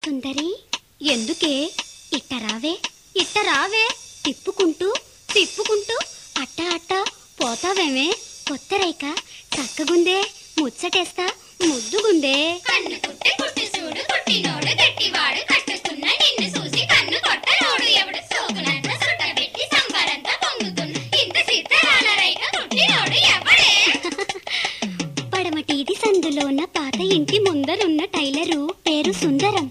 సుందరి ఎందుకే ఇట్ట రావే ఇట్ట రావే తిప్పుకుంటూ తిప్పుకుంటూ అట్ట అట్ట పోతావేమే కొత్త రైక చక్కగుందే ముచ్చటేస్తా ముద్దుగుందే కన్ను కుట్టి కుట్టి చూడు కుట్టినోడు గట్టివాడు కట్టుతున్న నిన్ను చూసి కన్ను కొట్టనోడు ఎవడు సోకునంత సుట్టబెట్టి సంబరంతా పొంగుతున్న ఇంత సిద్ధరాల రైక కుట్టినోడు ఎవడే పడమటిది సందులోన పాత ఇంటి ముందరున్న టైలరు పేరు సుందరం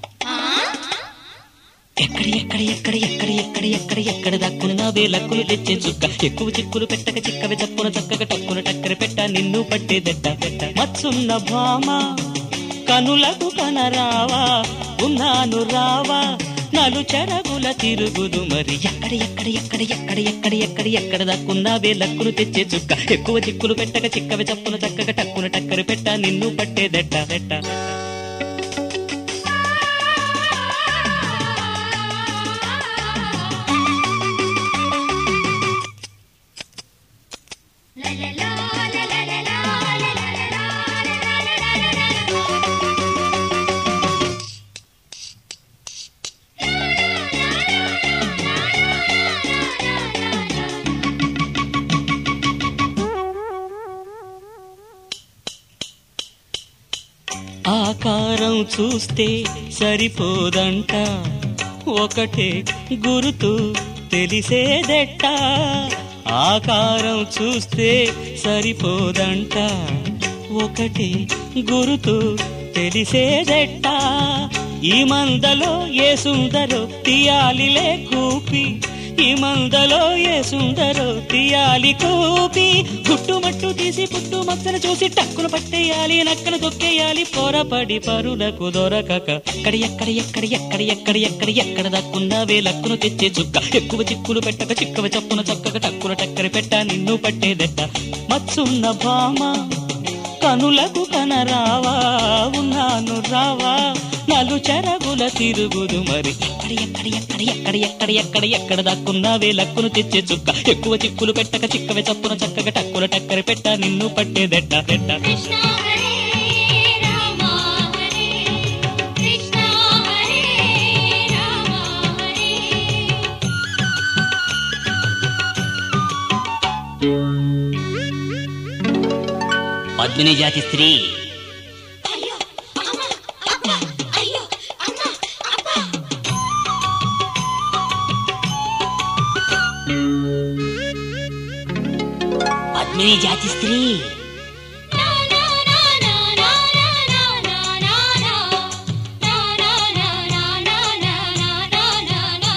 ఎక్కడ ఎక్కడ ఎక్కడ ఎక్కడ ఎక్కడ ఎక్కడ ఎక్కడ దక్కున లక్కులు తెచ్చే చుక్క ఎక్కువ చిక్కులు పెట్టక చిక్కవి చప్పున చక్కగా టక్కున టక్కర పెట్ట నిన్ను పట్టేదెట్ట పెట్ట మచ్చున్న భామ కనులకు కనరావా ఉన్నాను రావా నలు చెరగుల తిరుగుదు మరి ఎక్కడ ఎక్కడ ఎక్కడ ఎక్కడ ఎక్కడ ఎక్కడ ఎక్కడ దక్కున్నావే లక్కులు తెచ్చే చుక్క ఎక్కువ చిక్కులు పెట్టక చిక్కవి చప్పున చక్కగా టక్కున టక్కర పెట్ట నిన్ను పట్టేదెట్ట పెట్ట లలలా, లలలా, లలలా, లలలా. ఆకారం చూస్తే సరిపోదంట ఒకటే గురుతు తెలిసేదెట్ట ఆకారం చూస్తే సరిపోదంట ఒకటే గురుతు తెలిసేదెట్ట ఈ మందలో ఏ సుందరో తీయాలిలే కూపి ఈ మందలో ఏ సుందరో తీయాలి కూపి గుట్టుమట్టు తీసి పుట్టు మచ్చను చూసి టక్కున పట్టేయాలి నక్కన తొక్కేయాలి పొరపడి పరులకు దొరకక ఎక్కడ ఎక్కడ ఎక్కడ ఎక్కడ ఎక్కడ ఎక్కడ ఎక్కడ దక్కున్నావే లక్కును తెచ్చే చుక్క ఎక్కువ చిక్కులు పెట్టక చిక్కవ చప్పున చక్కగా టక్కున టక్కర పెట్ట నిన్ను పట్టేదెట్ట మచ్చున్న భామ కనులకు కనరావా ఉన్నాను రావా నలు చెరగుల తిరుగుదు మరి ఎక్కడ ఎక్కడ ఎక్కడ ఎక్కడ ఎక్కడ ఎక్కడ ఎక్కడ దక్కున్నావే లక్కును తెచ్చే చుక్క ఎక్కువ చిక్కులు పెట్టక చిక్కవే చప్పున చక్కగా టక్కుల టక్కర పెట్ట నిన్ను పట్టేదెట్ట పెట్ట కృష్ణ హరే రామ హరే కృష్ణ హరే రామ హరే పద్మిని జాతి స్త్రీ అయ్యో అమ్మ అబ్బ అయ్యో అమ్మ అబ్బ పద్మిని జాతి స్త్రీ నా నా నా నా నా నా నా నా నా నా నా నా నా నా నా నా నా నా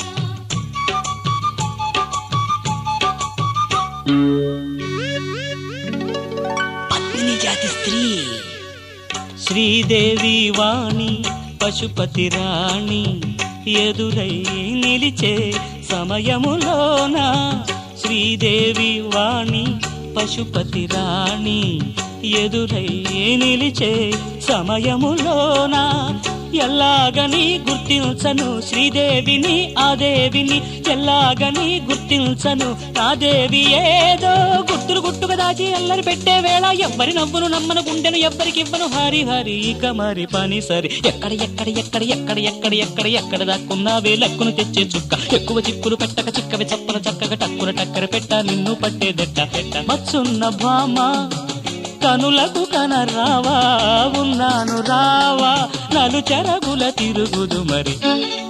పద్మిని జాతి స్త్రీ శ్రీదేవి వాణి పశుపతి రాణి ఎదురై నిలిచే సమయములోన శ్రీదేవి వాణి పశుపతి రాణి ఎదురై నిలిచే సమయములోన ఎల్లాగని గుర్తించను శ్రీదేవిని ఆ దేవిని ఎల్లాగని గుర్తించను ఆ దేవి ఏదో గుర్తులు గుట్టుగా దాచి అల్లరి పెట్టే వేళ ఎవ్వరి నవ్వును నమ్మను గుండెను ఎవ్వరికి ఇవ్వను హరి హరి ఇక మరి పని సరి ఎక్కడ ఎక్కడ ఎక్కడ ఎక్కడ ఎక్కడ ఎక్కడ ఎక్కడ దాక్కున్నావే లక్కును తెచ్చే చుక్క ఎక్కువ చిక్కులు పెట్టక చిక్కవి చప్పన చక్కగా టక్కున టక్కర పెట్ట నిన్ను పట్టేదెట్ట పెట్ట మచ్చున్న భామ కనులకు కనరావా ఉన్నాను రావా నలు చెరగుల తిరుగుదు మరి